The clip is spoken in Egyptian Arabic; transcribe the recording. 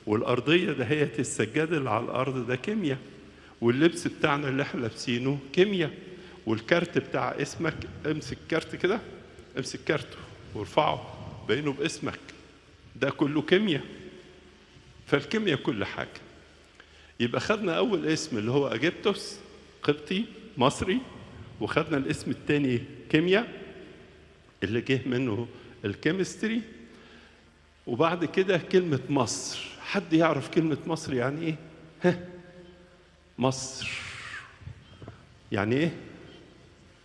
والأرضية ده هي السجاد اللي على الأرض ده كيمياء واللبس بتاعنا اللي احنا لابسينه كيمياء والكارت بتاع اسمك امسك كارت كده امسك كارت وارفعه بينه باسمك ده كله كيمياء فالكيمياء كل حاجة يبقى خدنا أول اسم اللي هو أجيبتوس قبطي مصري وخدنا الاسم الثاني كيمياء اللي جه منه الكيمستري وبعد كده كلمة مصر حد يعرف كلمة مصر يعني ايه؟ ها مصر يعني ايه؟